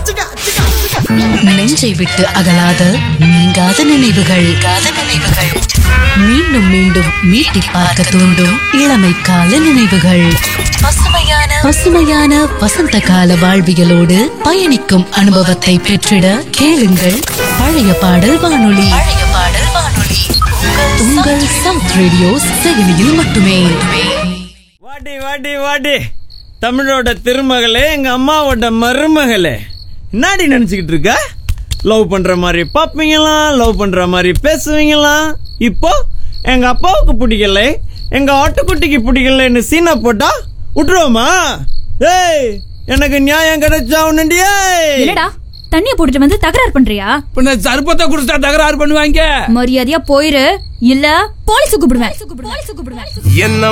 நெஞ்சை விட்டு அகலாத நீங்காத நினைவுகள் நினைவுகள் மீண்டும் மீண்டும் மீட்டி பார்க்க தூண்டும் இளமை கால நினைவுகள் பசுமையான வசந்த கால வாழ்வியலோடு பயணிக்கும் அனுபவத்தை பெற்றிட கேளுங்கள் பழைய பாடல் வானொலி உங்கள் சவுத் ரேடியோ செயலியில் மட்டுமே வாடி வாடி வாடி தமிழோட திருமகளே எங்க அம்மாவோட மருமகளே என்னடி நினைச்சுக்கிட்டு இருக்க லவ் பண்ற மாதிரி பாப்பீங்களாம் லவ் பண்ற மாதிரி பேசுவீங்களாம் இப்போ எங்க அப்பாவுக்கு பிடிக்கல எங்க ஆட்டுக்குட்டிக்கு பிடிக்கலன்னு சீனா போட்டா விட்டுருவோமா ஏய் எனக்கு நியாயம் கிடைச்சா உன்னுண்டியே என்னடா தண்ணிய போட்டுட்டு வந்து தகராறு பண்றியா பின்ன சர்பத்தை குடிச்சா தகராறு பண்ணுவாங்க மரியாதையா போயிரு இல்ல போலீஸ் கூப்பிடுவேன் என்ன